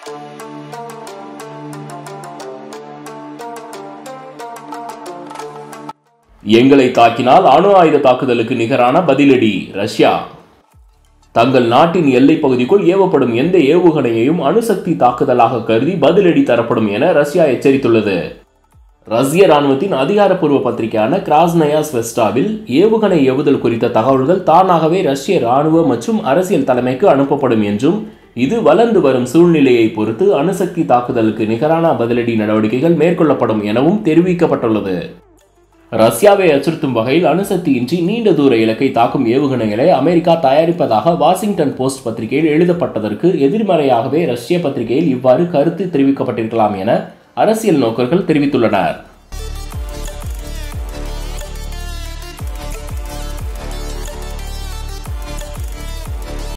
எங்களை தாக்கினால் அணு ஆயுத தாக்குதலுக்கு நிகரான பதிலடி ரஷ்யா தங்கள் நாட்டின் எல்லைப் பகுதிக்குள் ஏவப்படும் எந்த ஏவுகணையையும் அணுசக்தி தாக்குதலாக கருதி பதிலடி தரப்படும் என ரஷ்யா எச்சரித்துள்ளது ரஷ்ய ராணுவத்தின் அதிகாரப்பூர்வ பத்திரிகையான கிராஸ்னயா ஸ்வெஸ்டாவில் ஏவுகணை ஏவுதல் குறித்த தகவல்கள் தானாகவே ரஷ்ய ராணுவ மற்றும் அரசியல் தலைமைக்கு அனுப்பப்படும் என்றும் இது வளர்ந்து வரும் சூழ்நிலையை பொறுத்து அணுசக்தி தாக்குதலுக்கு நிகரான பதிலடி நடவடிக்கைகள் மேற்கொள்ளப்படும் எனவும் தெரிவிக்கப்பட்டுள்ளது ரஷ்யாவை அச்சுறுத்தும் வகையில் அணுசக்தியின்றி நீண்ட தூர இலக்கை தாக்கும் ஏவுகணைகளை அமெரிக்கா தயாரிப்பதாக வாஷிங்டன் போஸ்ட் பத்திரிகையில் எழுதப்பட்டதற்கு எதிர்மறையாகவே ரஷ்ய பத்திரிகையில் இவ்வாறு கருத்து தெரிவிக்கப்பட்டிருக்கலாம் என அரசியல் நோக்கர்கள் தெரிவித்துள்ளனர்